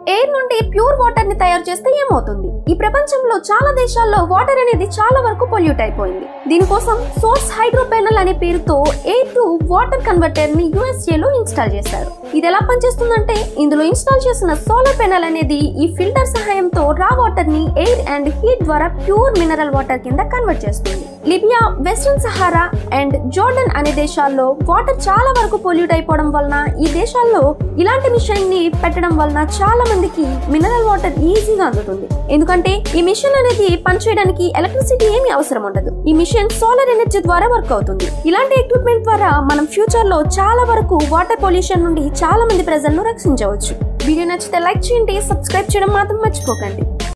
air నుండి pure water ని తయారు చేస్తే ఏమవుతుంది ఈ ప్రపంచంలో చాలా దేశాల్లో వాటర్ అనేది చాలా వరకు పొల్యూట్ అయిపోయింది దీనికోసం సోర్స్ హైడ్రో పెనల్ అనే పేరుతో ఎయిర్ టు వాటర్ కన్వర్టర్ ని యుఎస్ఏ లో ఇన్స్టాల్ చేశారు ఇది ఎలా పనిచేస్తుందంటే ఇందులో ఇన్స్టాల్ చేసిన సోలార్ పెనల్ అనేది ఈ ఫిల్టర్ సహాయంతో రా వాటర్ ని ఎయిర్ అండ్ హీట్ ద్వారా ప్యూర్ మినరల్ వాటర్ కింద కన్వర్ట్ చేస్తుంది Libya Western Sahara and Jordan అనే దేశాల్లో వాటర్ చాలా వరకు పొల్యూట్ అయిపోవడం వలన ఈ దేశాల్లో ఇలాంటి మిషన్ ని పెట్టడం వలన చాలా మందికి మినరల్ వాటర్ ఈజీగా అందుతుంది ఎందుకంటే ఈ మిషన్ అనేది పనిచేయడానికి ఎలక్ట్రిసిటీ ఏమీ అవసరం ఉండదు ఈ మిషన్ సోలార్ ఎనర్జీ ద్వారా వర్క్ అవుతుంది ఇలాంటి ఎక్విప్మెంట్ ద్వారా మనం ఫ్యూచర్ లో చాలా వరకు వాటర్ పొల్యూషన్ నుండి చాలా మంది ప్రజలను రక్షించవచ్చు వీడియో నచ్చితే లైక్ చేయండి సబ్స్క్రైబ్ చేయడం మాత్రం మర్చిపోకండి